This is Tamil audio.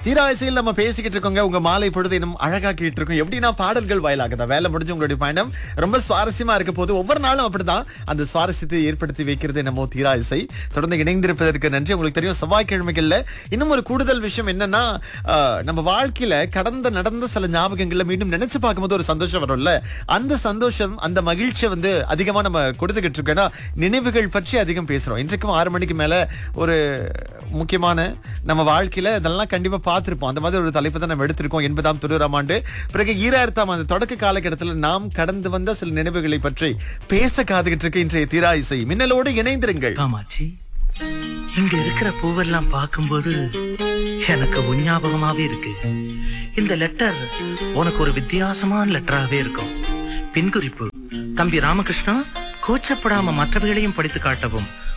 தீராசையில் நம்ம பேசிக்கிட்டு இருக்கோங்க உங்க மாலை பொழுது இன்னும் அழகாக்கிட்டு இருக்கோம் எப்படின்னா பாடல்கள் வாயிலாக தான் வேலை முடிஞ்சு உங்களுடைய பயணம் ரொம்ப சுவாரஸ்யமா இருக்க போது ஒவ்வொரு நாளும் அப்படிதான் அந்த சுவாரஸ்யத்தை ஏற்படுத்தி வைக்கிறது நம்ம தீரா இசை தொடர்ந்து இணைந்திருப்பதற்கு நன்றி உங்களுக்கு தெரியும் செவ்வாய்க்கிழமைகள்ல இன்னும் ஒரு கூடுதல் விஷயம் என்னன்னா ஆஹ், நம்ம வாழ்க்கையில கடந்த நடந்த சில ஞாபகங்கள்ல மீண்டும் நினைச்சு பார்க்கும்போது ஒரு சந்தோஷம் வரும்ல அந்த சந்தோஷம் அந்த மகிழ்ச்சியை வந்து அதிகமா நம்ம கொடுத்துக்கிட்டு இருக்கோம் ஏன்னா நினைவுகள் பற்றி அதிகம் பேசுறோம் இன்றைக்கும் ஆறு மணிக்கு மேல ஒரு முக்கியமான நம்ம வாழ்க்கையில இதெல்லாம் கண்டிப்பா பார்த்திருப்போம் அந்த மாதிரி ஒரு தலைப்பு தான் நம்ம எடுத்திருக்கோம் எண்பதாம் தொண்ணூறாம் ஆண்டு பிறகு ஈராயிரத்தாம் ஆண்டு தொடக்க காலகட்டத்தில் நாம் கடந்து வந்த சில நினைவுகளை பற்றி பேச காத்துக்கிட்டு இருக்க இன்றைய தீரா இசை மின்னலோடு இணைந்திருங்கள் காமாட்சி இங்க இருக்கிற பூவெல்லாம் பார்க்கும்போது எனக்கு உன் ஞாபகமாவே இருக்கு இந்த லெட்டர் உனக்கு ஒரு வித்தியாசமான லெட்டராவே இருக்கும் பின்குறிப்பு தம்பி ராமகிருஷ்ணா கூச்சப்படாம மற்றவைகளையும் படித்து காட்டவும்